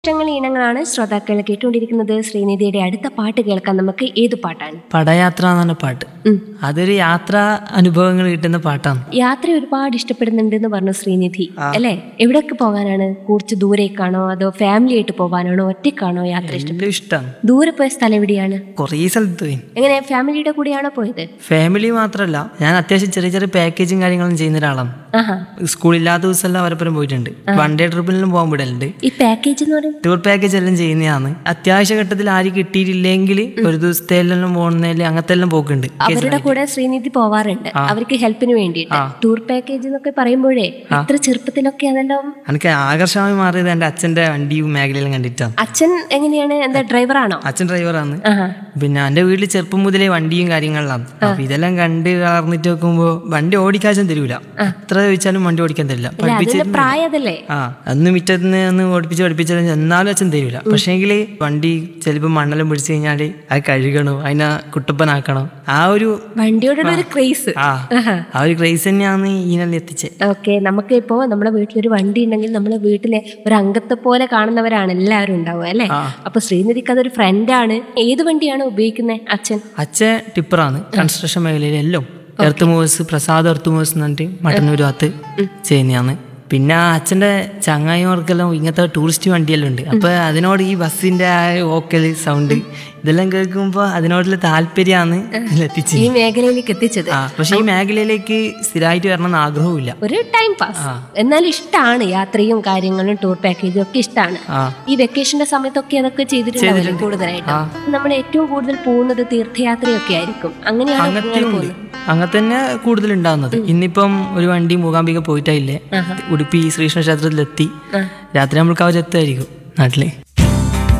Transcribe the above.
ഇഷ്ടങ്ങൾ ഇനങ്ങളാണ് ശ്രോതാക്കൾ കേട്ടുകൊണ്ടിരിക്കുന്നത് ശ്രീനിധിയുടെ അടുത്ത പാട്ട് കേൾക്കാൻ നമുക്ക് ഏത് പാട്ടാണ് പടയാത്ര എന്ന് പറഞ്ഞ പാട്ട് ഉം. അതൊരു യാത്രാ അനുഭവങ്ങൾ കിട്ടുന്ന പാട്ടാണ് യാത്ര ഒരുപാട് ഇഷ്ടപ്പെടുന്നുണ്ട് എന്ന് പറഞ്ഞു ശ്രീനിധി അല്ലേ എവിടേക്ക് പോകാനാണ് കുറച്ച് ദൂരേക്കാണോ അതോ ഫാമിലി ആയിട്ട് പോകാനാണോ ഒറ്റയ്ക്കാണോ യാത്ര ഇഷ്ടം എല്ലാം ഇഷ്ടമാണ് ദൂരെ പോയ സ്ഥലം എവിടെയാണ് കുറേ സ്ഥലത്ത് പോയി എങ്ങനെ ഫാമിലിയുടെ കൂടെയാണോ പോയത് ഫാമിലി മാത്രമല്ല ഞാൻ അത്യാവശ്യം ചെറിയ ചെറിയ പാക്കേജും കാര്യങ്ങളും ചെയ്യുന്ന ഒരാളാണ് ആഹാ സ്കൂളില്ലാത്ത ദിവസമെല്ലാം അവരപ്പുറം പോയിട്ടുണ്ട് വൺ ഡേ ട്രിപ്പിലെല്ലാം പോകാൻ വിടലുണ്ട് ഈ പാക്കേജ് എന്ന് പറയുന്നത് ടൂർ പാക്കേജ് എല്ലാം ചെയ്യുന്നതാണ് അത്യാവശ്യ ഘട്ടത്തിൽ ആരും കിട്ടിയിട്ടില്ലെങ്കിൽ ഒരു ദിവസത്തെ എല്ലാം പോകുന്നതിൽ അങ്ങനത്തെ എല്ലാം പോക്കുണ്ട് അവരുടെ കൂടെ ശ്രീനിധി പോവാറുണ്ട് അവർക്ക് ഹെൽപ്പിന് വേണ്ടിയിട്ട് ടൂർ പാക്കേജ് എന്നൊക്കെ പറയുമ്പോഴേ ഇത്ര ചെറുപ്പത്തിലൊക്കെ അതെല്ലാം എനിക്ക് ആകർഷമായി മാറിയത് എൻ്റെ അച്ഛൻ്റെ വണ്ടിയും മേഖലയിലും കണ്ടിട്ടാണ് അച്ഛൻ എങ്ങനെയാണ് എന്താ ഡ്രൈവറാണോ അച്ഛൻ ഡ്രൈവറാണ് ആഹാ പിന്നെ എൻ്റെ വീട്ടിൽ ചെറുപ്പം മുതലേ വണ്ടിയും കാര്യങ്ങളിലാണ് അപ്പൊ ഇതെല്ലാം കണ്ട് വളർന്നിട്ട് നോക്കുമ്പോ വണ്ടി ഓടിക്കാശം തരൂല എത്ര ചോദിച്ചാലും വണ്ടി ഓടിക്കാൻ തരില്ല പഠിപ്പിച്ച് അതിന്റെ പ്രായം അതല്ലേ ആ അന്ന് മുറ്റത്ത് ഒന്ന് ഓടിപ്പിച്ച് പഠിപ്പിച്ചാലും എന്നാലും അച്ഛൻ തരൂല പക്ഷേങ്കിൽ വണ്ടി ചിലപ്പോൾ മണ്ണെല്ലാം പിടിച്ചു കഴിഞ്ഞാല് അത് കഴുകണം അതിനെ കുട്ടപ്പനാക്കണം ആ ഒരു വണ്ടിയോടുള്ള ഒരു ക്രേസ് ആ ആ ഒരു ക്രൈസ് തന്നെയാണ് ഈനെല്ലാം എത്തിച്ചത് ഓക്കെ നമുക്ക് ഇപ്പോ നമ്മുടെ വീട്ടിലൊരു വണ്ടി ഉണ്ടെങ്കിൽ നമ്മളെ വീട്ടിലെ ഒരു അംഗത്തെ പോലെ കാണുന്നവരാണ് എല്ലാവരും ഉണ്ടാവുക അല്ലേ അപ്പൊ ശ്രീനിധിക്ക് അതൊരു ഫ്രണ്ടാണ് ഏത് വണ്ടിയാണ് ഉപയോഗിക്കുന്നത് അച്ഛൻ അച്ഛൻ ടിപ്പറാണ് കൺസ്ട്രക്ഷൻ മേഖലയിലെല്ലാം earth movers Prasad earth movers എന്ന് പറഞ്ഞിട്ട് മട്ടന്നൂർ ഭാഗത്ത് ചെയ്യുന്നതാണ് പിന്നെ ആ അച്ഛൻ്റെ ചങ്ങായിമാർക്കെല്ലാം ഇങ്ങനത്തെ ടൂറിസ്റ്റ് വണ്ടിയെല്ലാം ഉണ്ട് അപ്പൊ അതിനോട് ഈ ബസ്സിന്റെ ആ ഓക്കല് സൗണ്ട് ഇതെല്ലാം കേൾക്കുമ്പോൾ അതിനോടുള്ള താല്പര്യമാണ് എത്തിച്ചത് ഈ മേഖലയിലേക്ക് എത്തിച്ചത് ആ പക്ഷെ ഈ മേഖലയിലേക്ക് സ്ഥിരമായിട്ട് വരണമെന്ന് ആഗ്രഹവുമില്ല ഒരു ടൈം പാസ് എന്നാൽ ഇഷ്ടമാണ് യാത്രയും കാര്യങ്ങളും ടൂർ പാക്കേജും ഒക്കെ ഇഷ്ടമാണ് ആ ഈ വെക്കേഷന്റെ സമയത്തൊക്കെ അതൊക്കെ ചെയ്തിട്ടുണ്ടാവില്ലേ കൂടുതലായിട്ട് നമ്മൾ ഏറ്റവും കൂടുതൽ പോകുന്നത് തീർത്ഥയാത്രയൊക്കെ ആയിരിക്കും അങ്ങനെയാണ് അങ്ങനത്തെ ഉണ്ട് അങ്ങനെ തന്നെ കൂടുതൽ ഉണ്ടാവുന്നത് ഇന്നിപ്പം ഒരു വണ്ടി മൂകാംബിക പോയിട്ടായില്ലേ ഉടുപ്പി ശ്രീകൃഷ്ണ ക്ഷേത്രത്തിലെത്തി രാത്രി നമ്മൾ കവചെത്തായിരിക്കും നാട്ടില്